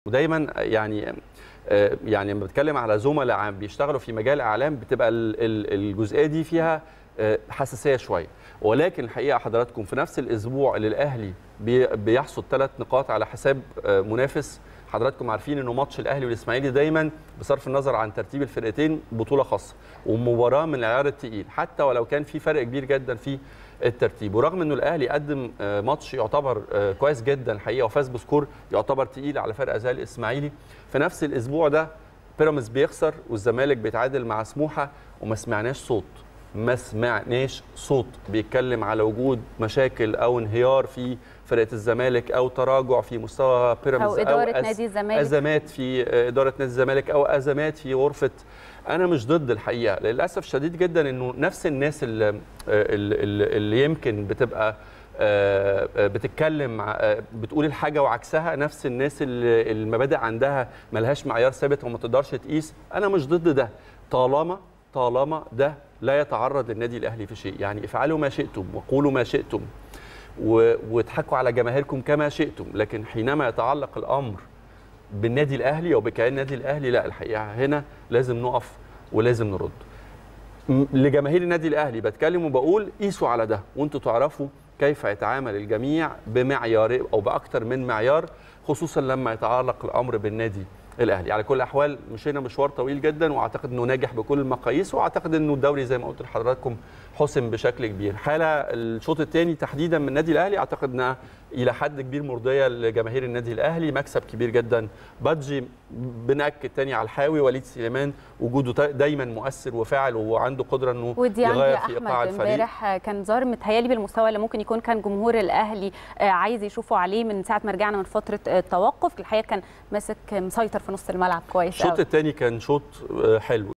ودايما يعني آه، يعني لما بتكلم على زملاء عم بيشتغلوا في مجال اعلام بتبقى ال- ال- الجزئيه دي فيها آه، حساسيه شويه ولكن الحقيقه حضراتكم في نفس الاسبوع اللي الاهلي بي- بيحصد ثلاث نقاط على حساب آه، منافس حضراتكم عارفين انه ماتش الاهلي والاسماعيلي دايما بصرف النظر عن ترتيب الفرقتين بطوله خاصه ومباراه من العيار الثقيل حتى ولو كان في فرق كبير جدا في الترتيب ورغم انه الاهلي قدم آه، ماتش يعتبر آه، كويس جدا الحقيقه وفاز بسكور يعتبر تقيل على فرقه زي الاسماعيلي في نفس الاسبوع ده بيراميدز بيخسر والزمالك بيتعادل مع سموحه وما سمعناش صوت ما سمعناش صوت بيتكلم على وجود مشاكل او انهيار في فرقه الزمالك او تراجع في مستوى بيراميدز أو إدارة أز- نادي الزمالك. ازمات في آه، اداره نادي الزمالك او ازمات في غرفه انا مش ضد الحقيقه للاسف شديد جدا انه نفس الناس اللي, اللي, اللي يمكن بتبقى آه، آه، بتتكلم مع- آه، بتقول الحاجه وعكسها نفس الناس اللي المبادئ عندها ملهاش معيار ثابت وما تقدرش تقيس انا مش ضد ده طالما طالما ده لا يتعرض للنادي الاهلي في شيء يعني افعلوا ما شئتم وقولوا ما شئتم و- واضحكوا على جماهيركم كما شئتم لكن حينما يتعلق الامر بالنادي الاهلي او بكيان النادي الاهلي لا الحقيقه هنا لازم نقف ولازم نرد م- لجماهير النادي الاهلي بتكلم وبقول قيسوا على ده وانتوا تعرفوا كيف يتعامل الجميع بمعيار او باكثر من معيار خصوصا لما يتعلق الامر بالنادي الاهلي على كل الاحوال مشينا مشوار طويل جدا واعتقد انه ناجح بكل المقاييس واعتقد انه الدوري زي ما قلت لحضراتكم حسم بشكل كبير حاله الشوط الثاني تحديدا من النادي الاهلي اعتقد انها الى حد كبير مرضيه لجماهير النادي الاهلي مكسب كبير جدا بادجي بنأكد تاني على الحاوي وليد سليمان وجوده تا- دايما مؤثر وفاعل وعنده قدره انه وديانج يغير يا في ايقاع احمد الفريق امبارح كان ظاهر متهيالي بالمستوى اللي ممكن يكون كان جمهور الاهلي آه، عايز يشوفه عليه من ساعه ما رجعنا من فتره آه، التوقف الحقيقه كان ماسك مسيطر في نص الملعب كويس الشوط قوي الثاني كان شوط آه، حلو